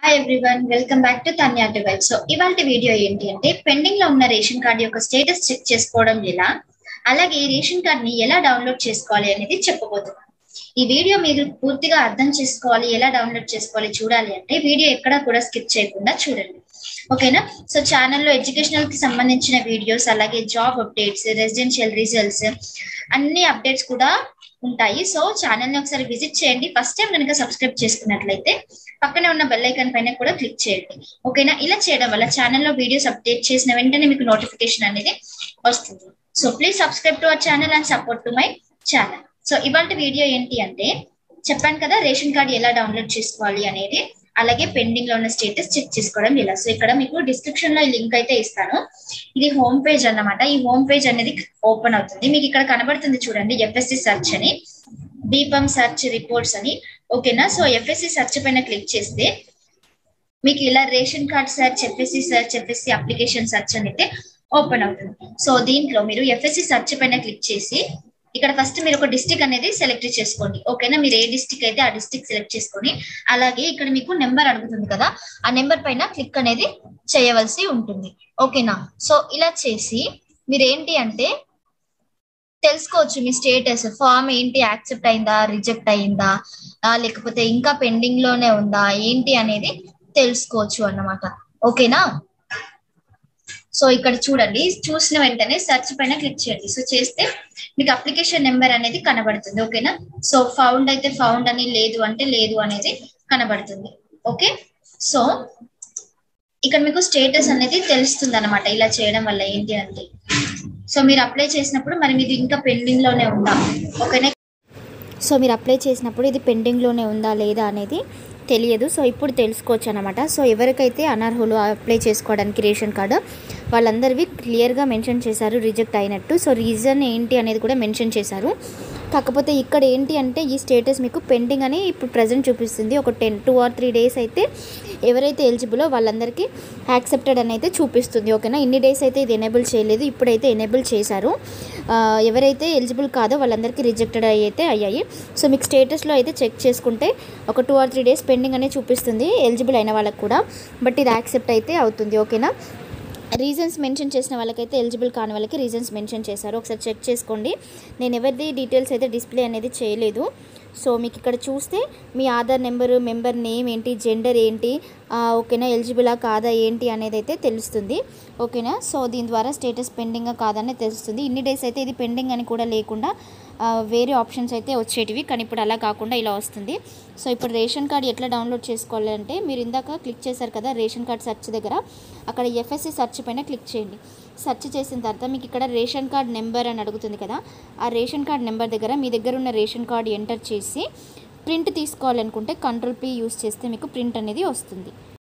hi everyone welcome back to Tanya divide so ఇవాళ video ఏంటి అంటే పెండింగ్ లో ఉన్న రేషన్ కార్డ్ యొక్క స్టేటస్ చెక్ చేసుకోవడం ఎలా అలాగే రేషన్ కార్డ్ ని ఎలా డౌన్లోడ్ చేసుకోవాలి అనేది చెప్పబోతున్నాను ఈ వీడియో మీరు పూర్తిగా అర్థం చేసుకోవాలి ఎలా డౌన్లోడ్ చేసుకోవాలి చూడాలి అంటే వీడియో ఎక్కడా కూడా స్కిప్ చేయకుండా చూడండి ఓకేనా సో ఛానల్లో ఎడ్యుకేషనల్ కి సంబంధించిన వీడియోస్ అలాగే జాబ్ అప్డేట్స్ రెసిడెన్షియల్ రిజల్ట్స్ అన్ని అప్డేట్స్ కూడా ఉంటాయి సో ఛానల్ ని ఒకసారి విజిట్ చేయండి ఫస్ట్ టైం కనుక సబ్స్క్రైబ్ చేసుకున్నట్లయితే పక్కనే ఉన్న బెల్ ఐకాన్ పైన కూడా క్లిక్ చేయండి ఓకేనా ఇలా చేయడం వల్ల ఛానల్లో వీడియోస్ అప్డేట్ చేసిన వెంటనే మీకు నోటిఫికేషన్ అనేది వస్తుంది so please subscribe to our channel and support to my channel so ఇవాళ వీడియో ఏంటి అంటే చెప్పాను కదా రేషన్ కార్డ్ ఎలా డౌన్లోడ్ చేసుకోవాలి అనేది అలాగే పెండింగ్ లో ఉన్న స్టేటస్ చెక్ చేసుకోవడం ఎలా సో ఇక్కడ మీకు డిస్క్రిప్షన్ లో ఈ లింక్ అయితే ఇస్తాను ఇది హోమ్ పేజ్ అన్నమాట ఈ హోమ్ పేజ్ అనేది ఓపెన్ అవుతుంది మీకు ఇక్కడ కనబడుతుంది చూడండి ఎఫ్ఎస్సి సెర్చ్ అని దీపం సెర్చ్ రిపోర్ట్స్ అని ఓకేనా సో ఎఫ్ఎస్సి సెర్చ్ పైన క్లిక్ చేస్తే మీకు ఇలా ration card search FSC search FSC application search అనేది ఓపెన్ అవుతుంది సో దీంట్లో మీరు ఎఫ్ఎస్సి సెర్చ్ పైన క్లిక్ చేసి ఇక్కడ ఫస్ట్ మీరు ఒక డిస్టిక్ అనేది సెలెక్ట్ చేసుకోండి ఓకేనా మీరు ఏ డిస్టిక్ అయితే ఆ డిస్టిక్ సెలెక్ట్ చేసుకొని అలాగే ఇక్కడ మీకు నెంబర్ అడుగుతుంది కదా ఆ నెంబర్ పైన క్లిక్ అనేది చేయవలసి ఉంటుంది ఓకేనా సో ఇలా చేసి మీరు ఏంటి అంటే తెలుసుకోవచ్చు మీ స్టేటస్ ఫామ్ ఏంటి యాక్సెప్ట్ అయిందా రిజెక్ట్ అయిందా లేకపోతే ఇంకా పెండింగ్ లోనే ఉందా ఏంటి అనేది తెలుసుకోవచ్చు అన్నమాట ఓకేనా సో ఇక్కడ చూడండి చూసిన వెంటనే సెర్చ్ పైన క్లిక్ చేయండి సో చేస్తే మీకు అప్లికేషన్ నెంబర్ అనేది కనబడుతుంది ఓకేనా సో ఫౌండ్ అయితే ఫౌండ్ అని లేదు అంటే లేదు అనేది కనబడుతుంది ఓకే సో ఇక్కడ మీకు స్టేటస్ అనేది తెలుస్తుంది అనమాట ఇలా చేయడం వల్ల ఏంటి అంటే సో మీరు అప్లై చేసినప్పుడు మరి మీది ఇంకా పెండింగ్ లోనే ఉందా ఓకేనా సో మీరు అప్లై చేసినప్పుడు ఇది పెండింగ్లోనే ఉందా లేదా అనేది తెలియదు సో ఇప్పుడు తెలుసుకోవచ్చు అనమాట సో ఎవరికైతే అనర్హులు అప్లై చేసుకోవడానికి రేషన్ కార్డు వాళ్ళందరివి క్లియర్గా మెన్షన్ చేశారు రిజెక్ట్ అయినట్టు సో రీజన్ ఏంటి అనేది కూడా మెన్షన్ చేశారు కాకపోతే ఇక్కడ ఏంటి అంటే ఈ స్టేటస్ మీకు పెండింగ్ అని ఇప్పుడు ప్రజెంట్ చూపిస్తుంది ఒక ten two or three days అయితే ఎవరైతే ఎలిజిబులో వాళ్ళందరికీ యాక్సెప్టెడ్ అని అయితే చూపిస్తుంది ఓకేనా ఇన్ని డేస్ అయితే ఇది ఎనేబుల్ చేయలేదు ఇప్పుడైతే ఎనేబుల్ చేశారు ఎవరైతే ఎలిజిబుల్ కాదో వాళ్ళందరికీ రిజెక్టెడ్ అయితే అయ్యాయి సో మీకు స్టేటస్లో అయితే చెక్ చేసుకుంటే ఒక two or three days pending అనేది చూపిస్తుంది ఎలిజిబుల్ అయిన వాళ్ళకి కూడా బట్ ఇది యాక్సెప్ట్ అయితే అవుతుంది ఓకేనా రీజన్స్ మెన్షన్ చేసిన వాళ్ళకైతే ఎలిజిబుల్ కాని వాళ్ళకి రీజన్స్ మెన్షన్ చేశారు ఒకసారి చెక్ చేసుకోండి నేను ఎవరిది డీటెయిల్స్ అయితే డిస్ప్లే అనేది చేయలేదు సో మీకు ఇక్కడ చూస్తే మీ ఆధార్ నెంబరు మెంబర్ నేమ్ ఏంటి జెండర్ ఏంటి ఓకేనా ఎలిజిబులా కాదా ఏంటి అనేది అయితే తెలుస్తుంది ఓకేనా సో దీని ద్వారా స్టేటస్ పెండింగా కాదని తెలుస్తుంది ఇన్ని డేస్ అయితే ఇది పెండింగ్ అని కూడా లేకుండా వేరే ఆప్షన్స్ అయితే వచ్చేటివి కానీ ఇప్పుడు అలా కాకుండా ఇలా వస్తుంది సో ఇప్పుడు రేషన్ కార్డ్ ఎట్లా డౌన్లోడ్ చేసుకోవాలంటే మీరు ఇందాక క్లిక్ చేశారు కదా రేషన్ కార్డ్ సెర్చ్ దగ్గర అక్కడ ఎఫ్ఎస్సి సెర్చ్ పైన క్లిక్ చేయండి సెర్చ్ చేసిన తర్వాత మీకు ఇక్కడ రేషన్ కార్డ్ నెంబర్ అని అడుగుతుంది కదా ఆ రేషన్ కార్డ్ నెంబర్ దగ్గర మీ దగ్గర ఉన్న రేషన్ కార్డ్ ఎంటర్ చేసి ప్రింట్ తీసుకోవాలనుకుంటే కంట్రోల్ పీ యూస్ చేస్తే మీకు ప్రింట్ అనేది వస్తుంది